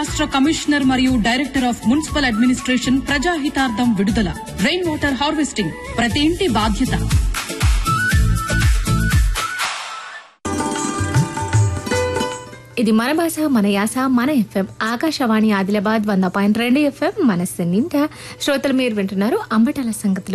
రాష్ట్ర కమిషనర్ మరియు director of municipal administration ప్రజాహితార్థం విడుదల రెయిన్ వాటర్ హార్వెస్టింగ్ ప్రతి ఇంటి బాధ్యత ఇది మన భాష మన యాస మన ఎఫ్ఎం ఆకాశవాణి ఆదిలాబాద్ వంద పాయింట్ రెండు ఎఫ్ఎం మనస్సు నిండా శ్రోతలు మీరు వింటున్నారు అంబటాల సంగతులు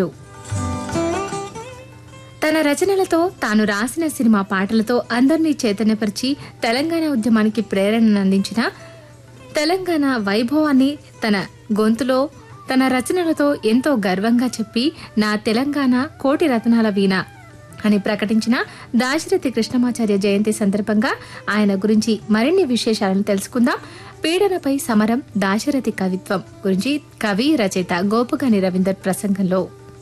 తన రచనలతో తాను రాసిన సినిమా పాటలతో అందరినీ చైతన్యపరిచి తెలంగాణ ఉద్యమానికి ప్రేరణను అందించిన తెలంగాణ వైభవాన్ని తన గొంతులో తన రచనలతో ఎంతో గర్వంగా చెప్పి నా తెలంగాణ కోటి రత్నాల వీణ అని ప్రకటించిన దాశరథి కృష్ణమాచార్య జయంతి సందర్భంగా ఆయన గురించి మరిన్ని విశేషాలను తెలుసుకుందాం పీడనపై సమరం దాశరథి కవిత్వం గురించి కవి రచయిత గోపగాని రవీందర్ ప్రసంగంలో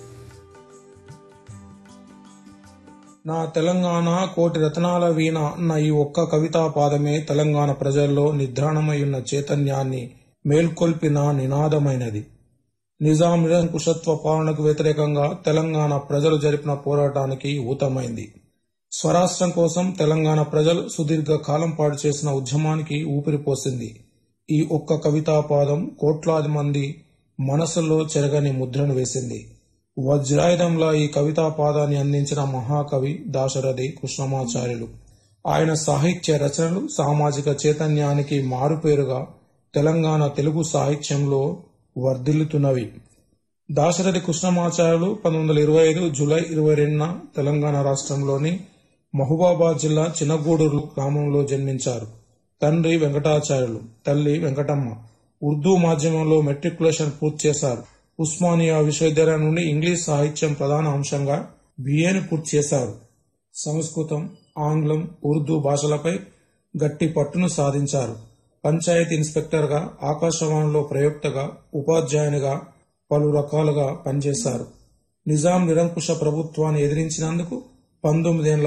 నా తెలంగాణ కోటి రత్నాల వీణ అన్న ఈ ఒక్క కవితా పాదమే తెలంగాణ ప్రజల్లో నిద్రాణమై ఉన్న చైతన్యాన్ని మేల్కొల్పిన నినాదమైనది నిజాం నిరంకుశత్వ పాలనకు వ్యతిరేకంగా తెలంగాణ ప్రజలు జరిపిన పోరాటానికి ఊతమైంది స్వరాష్ట్రం కోసం తెలంగాణ ప్రజలు సుదీర్ఘ కాలం పాటు చేసిన ఉద్యమానికి ఊపిరిపోసింది ఈ ఒక్క కవితా పాదం కోట్లాది మంది మనసులో చెరగని ముద్రను వేసింది వజ్రాయుధంలా ఈ కవితా పాదాన్ని అందించిన మహాకవి దాశరథి కృష్ణమాచార్యులు ఆయన సాహిత్య రచనలు సామాజిక చైతన్యానికి మారుపేరుగా తెలంగాణ తెలుగు సాహిత్యంలో వర్ధిల్లుతున్నవి దాశరథి కృష్ణమాచార్యులు పంతొమ్మిది వందల ఇరవై ఐదు జూలై ఇరవై రెండున తెలంగాణ రాష్ట్రంలోని మహబూబాబాద్ జిల్లా చిన్నగూడూరు గ్రామంలో జన్మించారు తండ్రి వెంకటాచార్యులు తల్లి వెంకటమ్మ ఉర్దూ మాధ్యమంలో మెట్రికులేషన్ పూర్తి చేశారు ఉస్మానియా విశ్వవిద్యాలయం నుండి ఇంగ్లీష్ సాహిత్యం ప్రధాన అంశంగా బిఏని పూర్తి చేశారు సంస్కృతం ఆంగ్లం ఉర్దూ భాషలపై గట్టి పట్టును సాధించారు పంచాయతీ ఇన్స్పెక్టర్ గా ఆకాశవాణిలో ప్రయోక్తగా ఉపాధ్యాయునిగా పలు రకాలుగా పనిచేశారు నిజాం నిరంకుశ ప్రభుత్వాన్ని ఎదిరించినందుకు పంతొమ్మిదేళ్ల